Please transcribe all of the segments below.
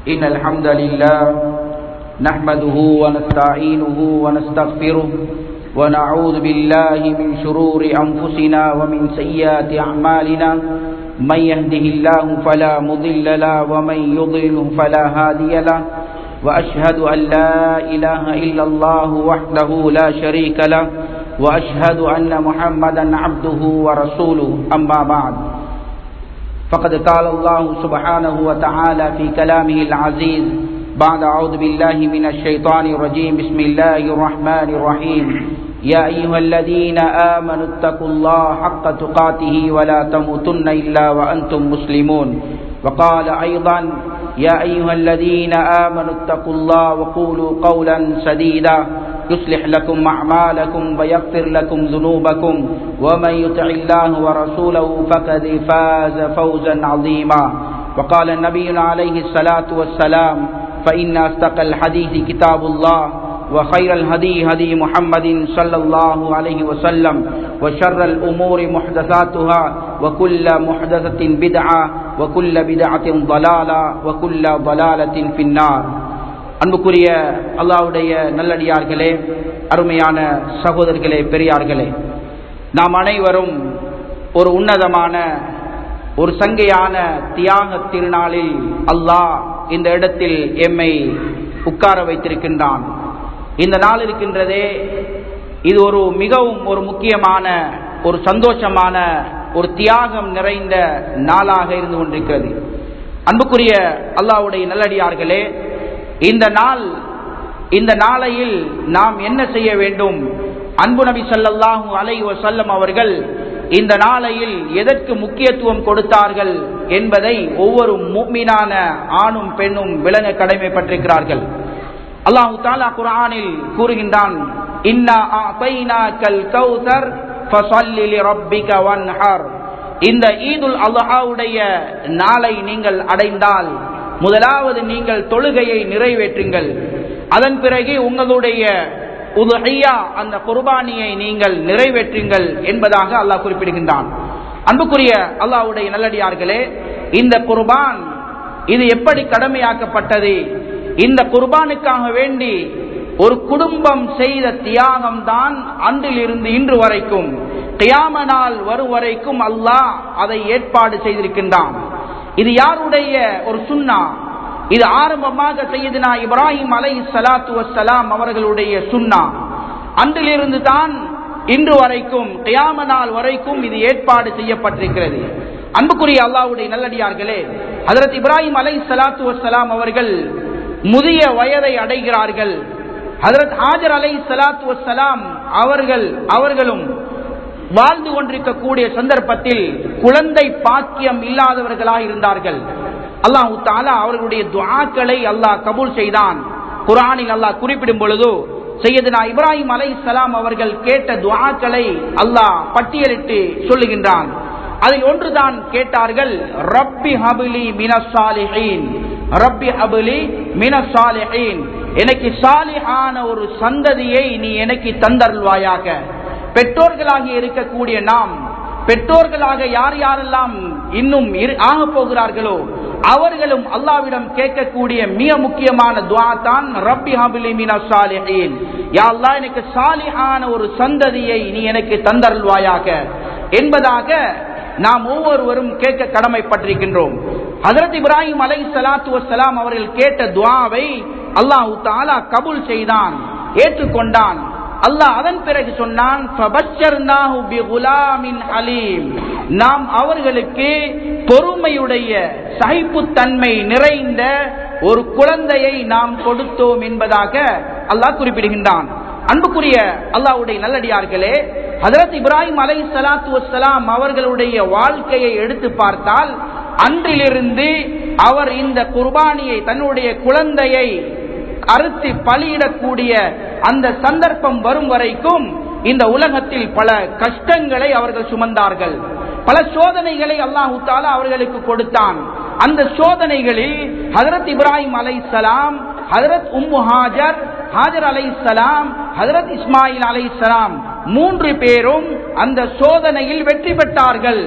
إن الحمد لله نحمده ونستعينه ونستغفره ونعوذ بالله من شرور أنفسنا ومن سيئات أعمالنا من يهده الله فلا مضل له ومن يضلله فلا هادي له وأشهد أن لا إله إلا الله وحده لا شريك له وأشهد أن محمدا عبده ورسوله أما بعد فقد قال الله سبحانه وتعالى في كلامه العزيز بعد أعوذ بالله من الشيطان الرجيم بسم الله الرحمن الرحيم يا أيها الذين آمنوا اتقوا الله حق تقاته ولا تموتن إلا وأنتم مسلمون وقال أيضا يا أيها الذين آمنوا اتقوا الله وقولوا قولا سديدا يصلح لكم أعمالكم ويغفر لكم ذنوبكم ومن يطع الله ورسوله فقد فاز فوزا عظيما وقال النبي عليه الصلاة والسلام فإن أصدق الحديث كتاب الله وخير الهدي هدي محمد صلى الله عليه وسلم وشر الأمور محدثاتها وكل محدثة بدعة وكل بدعة ضلالة وكل ضلالة في النار அன்புக்குரிய அல்லாவுடைய நல்லடியார்களே அருமையான சகோதரர்களே பெரியார்களே நாம் அனைவரும் ஒரு உன்னதமான ஒரு சங்கையான தியாக திருநாளில் அல்லாஹ் இந்த இடத்தில் எம்மை உட்கார வைத்திருக்கின்றான் இந்த நாள் இருக்கின்றதே இது ஒரு மிகவும் ஒரு முக்கியமான ஒரு சந்தோஷமான ஒரு தியாகம் நிறைந்த நாளாக இருந்து கொண்டிருக்கிறது அன்புக்குரிய அல்லாவுடைய நல்லடியார்களே இந்த நாள் இந்த நாளையில் நாம் என்ன செய்ய வேண்டும் அன்பு நபி சல்லாஹூ அலை வசல்லம் அவர்கள் இந்த நாளையில் எதற்கு முக்கியத்துவம் கொடுத்தார்கள் என்பதை ஒவ்வொரு மூமீனான ஆணும் பெண்ணும் விளங்க கடமைப்பட்டிருக்கிறார்கள் அல்லாஹு தாலா குரானில் கூறுகின்றான் இந்த ஈதுல் அல்லாஹாவுடைய நாளை நீங்கள் அடைந்தால் முதலாவது நீங்கள் தொழுகையை நிறைவேற்றுங்கள் அதன் பிறகு உங்களுடைய உதுஹையா அந்த குர்பானியை நீங்கள் நிறைவேற்றுங்கள் என்பதாக அல்லாஹ் குறிப்பிடுகின்றான் அன்புக்குரிய அல்லாஹுடைய நல்லடியார்களே இந்த குர்பான் இது எப்படி கடமையாக்கப்பட்டது இந்த குர்பானுக்காக வேண்டி ஒரு குடும்பம் செய்த தியாகம் தான் அன்றிலிருந்து இன்று வரைக்கும் கியாம நாள் வரும் வரைக்கும் அல்லாஹ் அதை ஏற்பாடு செய்திருக்கின்றான் இது யாருடைய ஒரு சுண்ணா இது ஆரம்பமாக செய்தனா இப்ராஹிம் அலை சலாத்து வசலாம் அவர்களுடைய சுண்ணா அன்றிலிருந்து தான் இன்று வரைக்கும் கியாம நாள் வரைக்கும் இது ஏற்பாடு செய்யப்பட்டிருக்கிறது அன்புக்குரிய அல்லாவுடைய நல்லடியார்களே ஹதரத் இப்ராஹிம் அலை சலாத்து வசலாம் அவர்கள் முதிய வயதை அடைகிறார்கள் ஹதரத் ஹாஜர் அலை சலாத்து வசலாம் அவர்கள் அவர்களும் வாழ்ந்து கொண்டிருக்கக்கூடிய சந்தர்ப்பத்தில் குழந்தை பாக்கியம் இல்லாதவர்களாக இருந்தார்கள் அல்லாஹு தாலா அவர்களுடைய துவாக்களை அல்லாஹ் கபூல் செய்தான் குரானில் அல்லாஹ் குறிப்பிடும் பொழுது செய்யதுனா இப்ராஹிம் அலை சலாம் அவர்கள் கேட்ட துவாக்களை அல்லாஹ் பட்டியலிட்டு சொல்லுகின்றான் அதில் ஒன்றுதான் கேட்டார்கள் ரப்பி ஹபிலி மினசாலிஹீன் ரப்பி ஹபிலி மினசாலிஹீன் எனக்கு சாலிஹான ஒரு சந்ததியை நீ எனக்கு தந்தருள்வாயாக பெற்றோர்களாக இருக்கக்கூடிய நாம் பெற்றோர்களாக யார் யாரெல்லாம் இன்னும் ஆக போகிறார்களோ அவர்களும் அல்லாவிடம் கேட்கக்கூடிய மிக முக்கியமான துவா தான் ரப்பி ஹபிலி மினா சாலிஹீன் யா அல்லா எனக்கு சாலிஹான ஒரு சந்ததியை நீ எனக்கு தந்தருள்வாயாக என்பதாக நாம் ஒவ்வொருவரும் கேட்க கடமைப்பட்டிருக்கின்றோம் ஹசரத் இப்ராஹிம் அலை சலாத்து வசலாம் அவர்கள் கேட்ட துவாவை அல்லாஹு தாலா கபுல் செய்தான் ஏற்றுக்கொண்டான் அல்லாஹ் அதன் பிறகு சொன்னான் நாம் அவர்களுக்கு பொறுமையுடைய சகிப்புத்தன்மை நிறைந்த ஒரு குழந்தையை நாம் கொடுத்தோம் என்பதாக அல்லாஹ் குறிப்பிடுகின்றான் அன்புக்குரிய அல்லாவுடைய நல்லடியார்களே ஹதரத் இப்ராஹிம் அலை சலாத்து வசலாம் அவர்களுடைய வாழ்க்கையை எடுத்து பார்த்தால் அன்றிலிருந்து அவர் இந்த குர்பானியை தன்னுடைய குழந்தையை அறுத்து பலியிடக்கூடிய அந்த சந்தர்ப்பம் வரும் வரைக்கும் இந்த உலகத்தில் பல கஷ்டங்களை அவர்கள் சுமந்தார்கள் பல சோதனைகளை அல்லாஹு தாலா அவர்களுக்கு கொடுத்தான் அந்த சோதனைகளில் ஹதரத் இப்ராஹிம் அலை சலாம் ஹதரத் உம்மு ஹாஜர் ஹாஜர் அலை சலாம் ஹதரத் இஸ்மாயில் அலை சலாம் மூன்று பேரும் அந்த சோதனையில் வெற்றி பெற்றார்கள்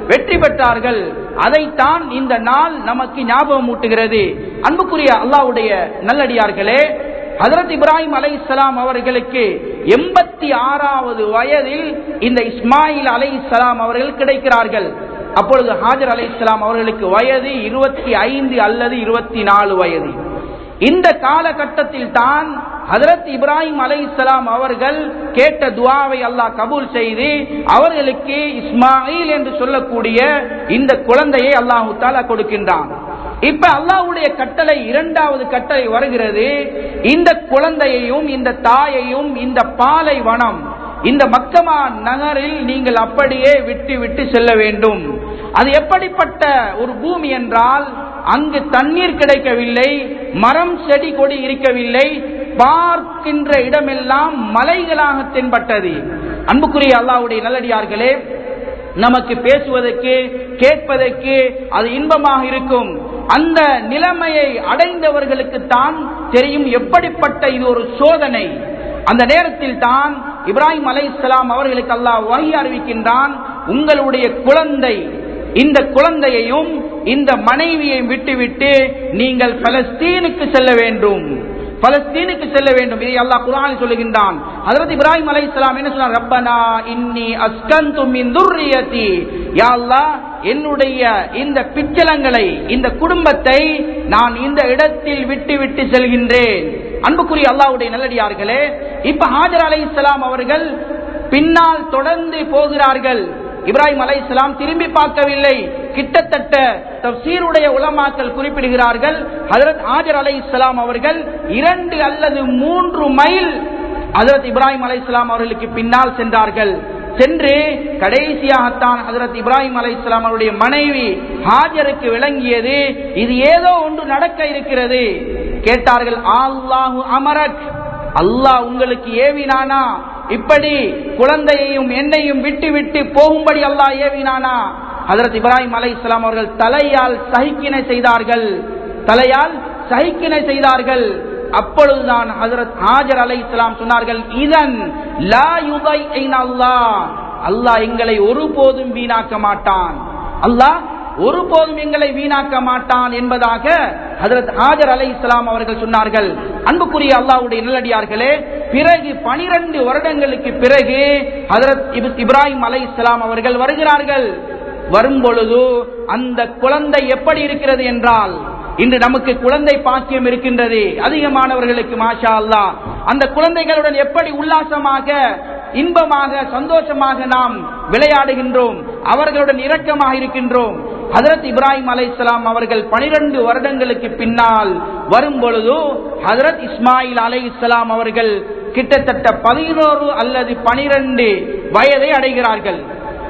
வெற்றி பெற்றார்கள் அதைத்தான் இந்த நாள் நமக்கு ஞாபகம் ஊட்டுகிறது அன்புக்குரிய அல்லாவுடைய நல்லடியார்களே ஹதரத் இப்ராஹிம் அலை இஸ்லாம் அவர்களுக்கு எண்பத்தி ஆறாவது வயதில் இந்த இஸ்மாயில் அலை இஸ்லாம் அவர்கள் கிடைக்கிறார்கள் அப்பொழுது ஹாஜர் அலை இஸ்லாம் அவர்களுக்கு வயது இருபத்தி ஐந்து அல்லது இருபத்தி நாலு வயது இந்த காலகட்டத்தில் தான் ஹதரத் இப்ராஹிம் அலை இஸ்லாம் அவர்கள் கேட்ட துவாவை அல்லாஹ் கபூல் செய்து அவர்களுக்கு இஸ்மாயில் என்று சொல்லக்கூடிய இந்த குழந்தையை அல்லாஹு தாலா கொடுக்கின்றான் இப்ப அல்லாஹ்வுடைய கட்டளை இரண்டாவது கட்டளை வருகிறது இந்த குழந்தையையும் இந்த தாயையும் இந்த பாலை வனம் இந்த மக்கமா நகரில் நீங்கள் அப்படியே விட்டு விட்டு செல்ல வேண்டும் அது எப்படிப்பட்ட ஒரு பூமி என்றால் அங்கு தண்ணீர் கிடைக்கவில்லை மரம் செடி கொடி இருக்கவில்லை பார்க்கின்ற இடமெல்லாம் மலைகளாக தென்பட்டது அன்புக்குரிய அல்லாவுடைய நல்லடியார்களே நமக்கு பேசுவதற்கு கேட்பதற்கு அது இன்பமாக இருக்கும் அந்த நிலைமையை அடைந்தவர்களுக்கு தான் தெரியும் எப்படிப்பட்ட இது ஒரு சோதனை அந்த நேரத்தில் தான் இப்ராஹிம் அலை இஸ்லாம் அவர்களுக்கு அல்லாஹ் வகை அறிவிக்கின்றான் உங்களுடைய குழந்தை இந்த குழந்தையையும் இந்த மனைவியையும் விட்டுவிட்டு நீங்கள் பலஸ்தீனுக்கு செல்ல வேண்டும் பலஸ்தீனுக்கு செல்ல வேண்டும் இதை அல்லாஹ் குர்ஆனில் சொல்லுகின்றான் ஹஜரத் இப்ராஹிம் அலைஹிஸ்ஸலாம் என்ன சொன்னார் ரப்பனா இன்னி அஸ்கந்து மின் துர்ரியதி யா அல்லாஹ் என்னுடைய இந்த பிச்சலங்களை இந்த குடும்பத்தை நான் இந்த இடத்தில் விட்டு விட்டு செல்கின்றேன் அன்புக்குரிய அல்லாஹ்வுடைய நல்லடியார்களே இப்ப ஹாஜர் அலைஹிஸ்ஸலாம் அவர்கள் பின்னால் தொடர்ந்து போகிறார்கள் இப்ராஹிம் அலை இஸ்லாம் திரும்பி பார்க்கவில்லை கிட்டத்தட்ட தப்சீருடைய உலமாக்கள் குறிப்பிடுகிறார்கள் ஹதரத் ஆஜர் அலை இஸ்லாம் அவர்கள் இரண்டு அல்லது மூன்று மைல் ஹதரத் இப்ராஹிம் அலை இஸ்லாம் அவர்களுக்கு பின்னால் சென்றார்கள் சென்று கடைசியாகத்தான் ஹதரத் இப்ராஹிம் அலை இஸ்லாம் அவருடைய மனைவி ஹாஜருக்கு விளங்கியது இது ஏதோ ஒன்று நடக்க இருக்கிறது கேட்டார்கள் அல்லாஹு அமரக் அல்லாஹ் உங்களுக்கு ஏவினானா இப்படி குழந்தையையும் என்னையும் விட்டு விட்டு போகும்படி அல்லாஹ் ஏவினானா ஹதரத் இப்ராஹிம் அலை இஸ்லாம் அவர்கள் தலையால் சகிக்கினை செய்தார்கள் தலையால் சகிக்கினை செய்தார்கள் அப்பொழுதுதான் ஹசரத் ஹாஜர் அலை இஸ்லாம் சொன்னார்கள் இதன் லா யுதை அல்லாஹ் அல்லாஹ் எங்களை ஒருபோதும் வீணாக்க மாட்டான் அல்லாஹ் ஒருபோதும் எங்களை வீணாக்க மாட்டான் என்பதாக ஹதரத் ஹாஜர் அலை இஸ்லாம் அவர்கள் சொன்னார்கள் அன்புக்குரிய அல்லாவுடைய நல்லடியார்களே பிறகு பனிரெண்டு வருடங்களுக்கு பிறகு ஹதரத் இப்ராஹிம் அலை இஸ்லாம் அவர்கள் வருகிறார்கள் வரும் பொழுது அந்த குழந்தை எப்படி இருக்கிறது என்றால் இன்று நமக்கு குழந்தை பாக்கியம் இருக்கின்றது அதிகமானவர்களுக்கு மாஷா அல்லா அந்த குழந்தைகளுடன் எப்படி உல்லாசமாக இன்பமாக சந்தோஷமாக நாம் விளையாடுகின்றோம் அவர்களுடன் இரக்கமாக இருக்கின்றோம் ஹதரத் இப்ராஹிம் அலை அவர்கள் பனிரெண்டு வருடங்களுக்கு பின்னால் வரும் பொழுது ஹதரத் இஸ்மாயில் அலை இஸ்லாம் அவர்கள் கிட்டத்தட்ட பதினோரு அல்லது பனிரெண்டு வயதை அடைகிறார்கள்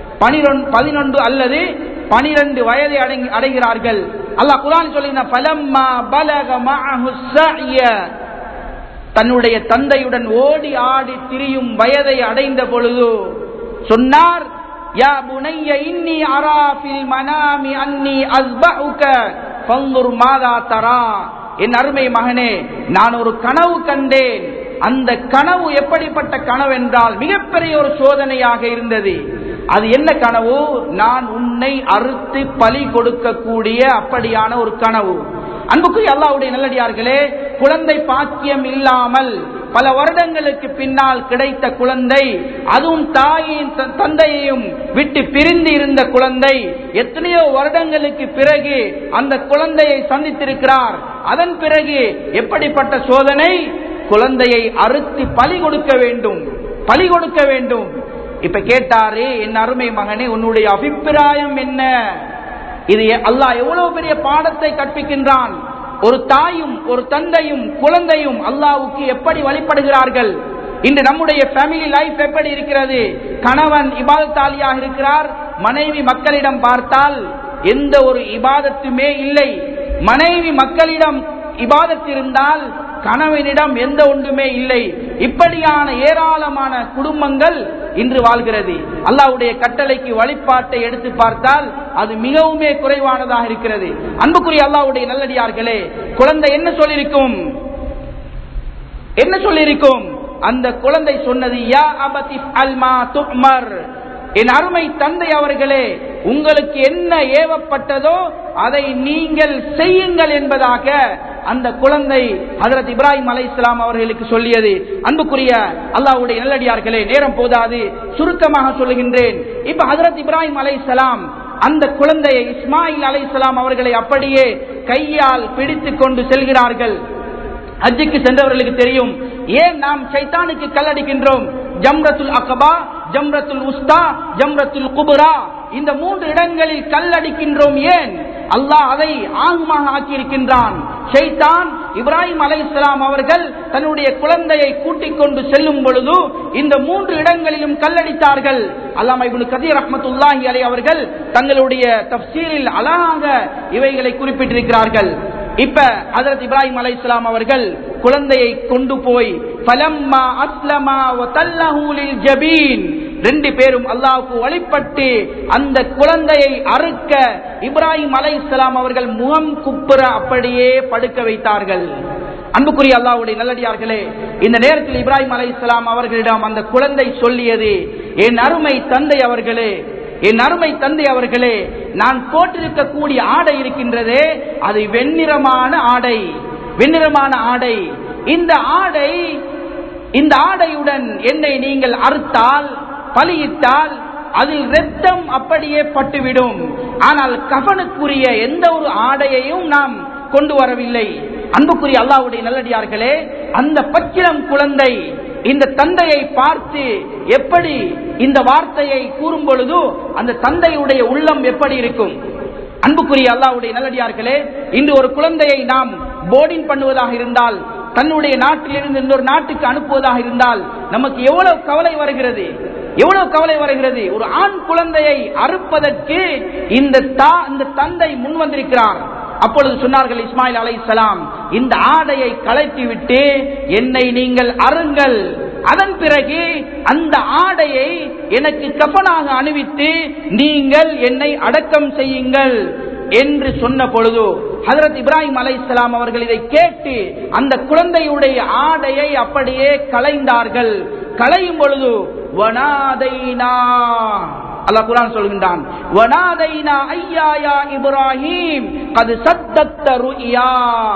பதினொன்று அல்லது பனிரெண்டு வயதை அடைகிறார்கள் அல்லாஹ் குரான் சொல்லின தன்னுடைய தந்தையுடன் ஓடி ஆடி திரியும் வயதை அடைந்த பொழுது சொன்னார் யா புனைய இன்னி அராஃபில் மனாமி அன்னி அஸ்பஉக ஃபன்துர் மாதா தரா என் அருமை மகனே நான் ஒரு கனவு கண்டேன் அந்த கனவு எப்படிப்பட்ட கனவு என்றால் மிகப்பெரிய ஒரு சோதனையாக இருந்தது அது என்ன கனவு நான் உன்னை அறுத்து பலி கொடுக்கக்கூடிய அப்படியான ஒரு கனவு அன்புக்குரிய அல்லாவுடைய நல்லடியார்களே குழந்தை பாக்கியம் இல்லாமல் பல வருடங்களுக்கு பின்னால் கிடைத்த குழந்தை அதுவும் தாயின் தந்தையையும் விட்டு பிரிந்து இருந்த குழந்தை எத்தனையோ வருடங்களுக்கு பிறகு அந்த குழந்தையை சந்தித்திருக்கிறார் அதன் பிறகு எப்படிப்பட்ட சோதனை குழந்தையை அறுத்து பலி கொடுக்க வேண்டும் பலி கொடுக்க வேண்டும் இப்ப கேட்டாரு என் அருமை மகனே உன்னுடைய அபிப்பிராயம் என்ன இது அல்லாஹ் எவ்வளவு பெரிய பாடத்தை கற்பிக்கின்றான் ஒரு தாயும் ஒரு தந்தையும் குழந்தையும் அல்லாவுக்கு எப்படி வழிபடுகிறார்கள் இன்று நம்முடைய ஃபேமிலி லைஃப் எப்படி இருக்கிறது கணவன் இபாதத்தாலியாக இருக்கிறார் மனைவி மக்களிடம் பார்த்தால் எந்த ஒரு இபாதத்துமே இல்லை மனைவி மக்களிடம் இபாதத் இருந்தால் கணவனிடம் எந்த ஒன்றுமே இல்லை இப்படியான ஏராளமான குடும்பங்கள் இன்று வாழ்கிறது அல்லாவுடைய கட்டளைக்கு வழிபாட்டை எடுத்து பார்த்தால் அது மிகவுமே குறைவானதாக இருக்கிறது அன்புக்குரிய அல்லாவுடைய நல்லடியார்களே குழந்தை என்ன சொல்லியிருக்கும் என்ன சொல்லியிருக்கும் அந்த குழந்தை சொன்னது யா அபதி அல்மா துக்மர் என் அருமை தந்தை அவர்களே உங்களுக்கு என்ன ஏவப்பட்டதோ அதை நீங்கள் செய்யுங்கள் என்பதாக அந்த குழந்தை ஹதரத் இப்ராஹிம் அலை இஸ்லாம் அவர்களுக்கு சொல்லியது அன்புக்குரிய அல்லாஹ்வுடைய நல்லடியார்களே நேரம் போதாது சுருக்கமாக சொல்லுகின்றேன் இப்ப ஹதரத் இப்ராஹிம் அலை அந்த குழந்தையை இஸ்மாயில் அலை அவர்களை அப்படியே கையால் பிடித்துக் கொண்டு செல்கிறார்கள் ஹஜ்ஜுக்கு சென்றவர்களுக்கு தெரியும் ஏன் நாம் சைத்தானுக்கு கல்லடிக்கின்றோம் ஜம்ரத்துல் அகபா ஜம்ரத்துல் உஸ்தா ஜம்ரத்துல் குபுரா இந்த மூன்று இடங்களில் கல்லடிக்கின்றோம் ஏன் அல்லாஹ் அதை ஆகுமாக ஆக்கியிருக்கின்றான் ஷைத்தான் இப்ராஹிம் அலை அவர்கள் தன்னுடைய குழந்தையை கூட்டிக் கொண்டு செல்லும் பொழுது இந்த மூன்று இடங்களிலும் கல்லடித்தார்கள் அல்லாம இப்னு கதீர் ரஹ்மத்துல்லாஹி அலை அவர்கள் தங்களுடைய தப்சீரில் அழகாக இவைகளை குறிப்பிட்டிருக்கிறார்கள் இப்ப ஹஜரத் இப்ராஹிம் அலை அவர்கள் குழந்தையை கொண்டு போய் பலம்மா அஸ்லமா வதல்லஹூலில் ஜபீன் ரெண்டு பேரும் அல்லாவுக்கு வழிபட்டு அந்த குழந்தையை அறுக்க இப்ராஹிம் அலை அவர்கள் முகம் குப்புற அப்படியே படுக்க வைத்தார்கள் அன்புக்குரிய அல்லாவுடைய நல்லடியார்களே இந்த நேரத்தில் இப்ராஹிம் அலை அவர்களிடம் அந்த குழந்தை சொல்லியது என் அருமை தந்தை அவர்களே என் அருமை தந்தை அவர்களே நான் போட்டிருக்கக்கூடிய ஆடை இருக்கின்றதே அது வெண்ணிறமான ஆடை வெண்ணிறமான ஆடை இந்த ஆடை இந்த ஆடையுடன் என்னை நீங்கள் அறுத்தால் பலியிட்டால் அதில் ரத்தம் அப்படியே பட்டுவிடும் ஆனால் கஃனுக்குரிய எந்த ஒரு ஆடையையும் நாம் கொண்டு வரவில்லை அன்புக்குரிய அல்லாவுடைய நல்லடியார்களே அந்த பச்சிலம் குழந்தை இந்த தந்தையை பார்த்து எப்படி இந்த வார்த்தையை கூறும் பொழுது அந்த தந்தையுடைய உள்ளம் எப்படி இருக்கும் அன்புக்குரிய அல்லாவுடைய நல்லடியார்களே இன்று ஒரு குழந்தையை நாம் போர்டிங் பண்ணுவதாக இருந்தால் தன்னுடைய நாட்டிலிருந்து இன்னொரு நாட்டுக்கு அனுப்புவதாக இருந்தால் நமக்கு எவ்வளவு கவலை வருகிறது எவ்வளவு கவலை வருகிறது ஒரு ஆண் குழந்தையை அறுப்பதற்கு இந்த தா இந்த தந்தை முன் வந்திருக்கிறார் அப்பொழுது சொன்னார்கள் இஸ்மாயில் அலை இந்த ஆடையை கலட்டி விட்டு என்னை நீங்கள் அருங்கள் அதன் பிறகு அந்த ஆடையை எனக்கு கஃனாக அணிவித்து நீங்கள் என்னை அடக்கம் செய்யுங்கள் என்று சொன்ன பொழுது ஹதரத் இப்ராஹிம் அலை அவர்கள் இதை கேட்டு அந்த குழந்தையுடைய ஆடையை அப்படியே களைந்தார்கள் களையும் பொழுது வனாதைனா அல்லாஹ் குரான் சொல்கின்றான் வனாதைனா ஐயாயா இப்ராஹிம் கது சத்தத்த ருயா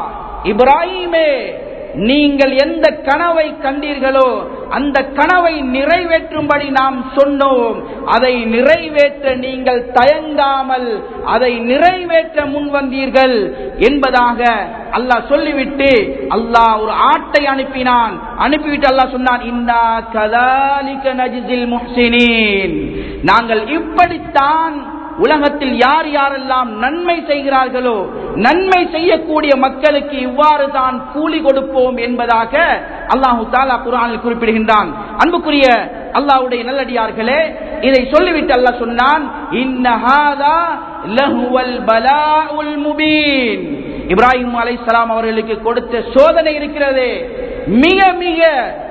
இப்ராஹிமே நீங்கள் எந்த கனவை கண்டீர்களோ அந்த கனவை நிறைவேற்றும்படி நாம் சொன்னோம் அதை நிறைவேற்ற நீங்கள் தயங்காமல் அதை நிறைவேற்ற முன் வந்தீர்கள் என்பதாக அல்லாஹ் சொல்லிவிட்டு அல்லாஹ் ஒரு ஆட்டை அனுப்பினான் அனுப்பிவிட்டு அல்லாஹ் சொன்னான் இன்னா கதாலிக நஜிசில் முஹ்சினீன் நாங்கள் இப்படித்தான் உலகத்தில் யார் யாரெல்லாம் நன்மை செய்கிறார்களோ நன்மை செய்யக்கூடிய மக்களுக்கு இவ்வாறு தான் கூலி கொடுப்போம் என்பதாக அல்லாஹு தாலா குரானில் குறிப்பிடுகின்றான் அன்புக்குரிய அல்லாஹ்வுடைய நல்லடியார்களே இதை சொல்லிவிட்டு அல்லாஹ் சொன்னான் இன்னஹாதா லஹுவல் பலாஉல் முபீன் இப்ராஹிம் அலைஹிஸ்ஸலாம் அவர்களுக்கு கொடுத்த சோதனை இருக்கிறது மிக மிக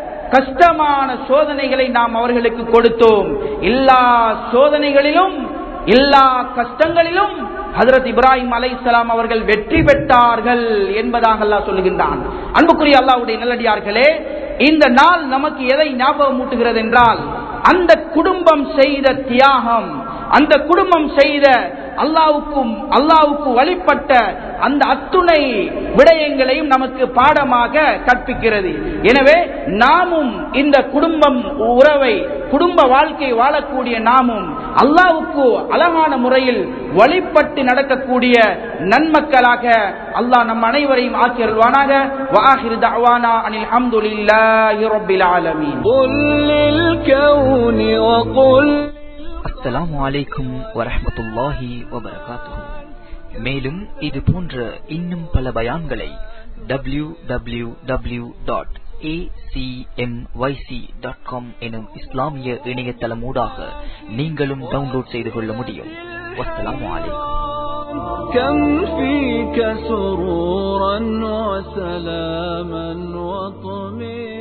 கஷ்டமான சோதனைகளை நாம் அவர்களுக்கு கொடுத்தோம் எல்லா சோதனைகளிலும் எல்லா கஷ்டங்களிலும் ஹதரத் இப்ராஹிம் அலைஹிஸ்ஸலாம் அவர்கள் வெற்றி பெற்றார்கள் என்பதாக அல்லாஹ் சொல்லுகின்றான் அன்புக்குரிய அல்லாஹ்வுடைய நல்லடியார்களே இந்த நாள் நமக்கு எதை ஞாபகம் மூட்டுகிறது என்றால் அந்த குடும்பம் செய்த தியாகம் அந்த குடும்பம் செய்த அல்லாவுக்கும் அல்லாவுக்கு வழிபட்ட அந்த அத்துணை விடயங்களையும் நமக்கு பாடமாக கற்பிக்கிறது எனவே நாமும் இந்த குடும்பம் உறவை குடும்ப வாழ்க்கை வாழக்கூடிய நாமும் அல்லாவுக்கு அழகான முறையில் வழிபட்டு நடக்கக்கூடிய நன்மக்களாக அல்லாஹ் நம் அனைவரையும் ஆக்கியருள்வானாக வாஹிர் தஅவானா அனில் ஹம்துலில்லாஹி ரப்பில் ஆலமீன் قل للكون وقل அஸ்ஸலாமு அலைக்கும் வரஹ்மத்துல்லாஹி வபரகாத்துஹு மேலும் இது போன்ற இன்னும் பல பயான்களை W W W dot dot com எனும் இஸ்லாமிய இணையதளமூடாக நீங்களும் டவுன்லோட் செய்து கொள்ள முடியும் வஸ்ஸலாமு அலைக்கும் كم فيك سرورا وسلاما وطمئنا